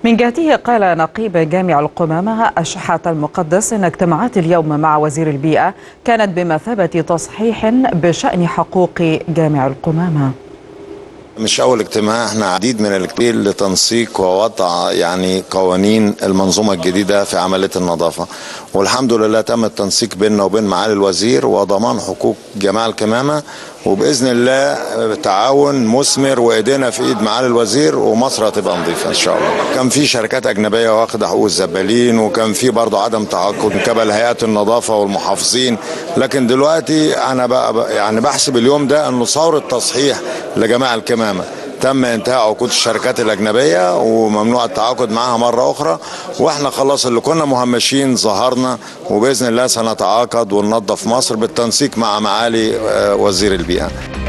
من جهته قال نقيب جامع القمامة الشحات المقدس أن اجتماعات اليوم مع وزير البيئة كانت بمثابة تصحيح بشأن حقوق جامع القمامة مش أول اجتماع احنا عديد من الاجتماعات لتنسيق ووضع يعني قوانين المنظومة الجديدة في عملية النظافة والحمد لله تم التنسيق بيننا وبين معالي الوزير وضمان حقوق جماعة الكمامة وبإذن الله تعاون مثمر وإيدينا في إيد معالي الوزير ومصر هتبقى نظيفة إن شاء الله كان في شركات أجنبية واخدة حقوق الزبالين وكان في برضه عدم تعاقد من قبل هيئات النظافة والمحافظين لكن دلوقتي أنا بقى يعني بحسب اليوم ده إنه ثورة تصحيح لجماعة الكمامة تم انتهاء عقود الشركات الاجنبيه وممنوع التعاقد معها مره اخرى واحنا خلاص اللي كنا مهمشين ظهرنا وباذن الله سنتعاقد وننظف مصر بالتنسيق مع معالي وزير البيئه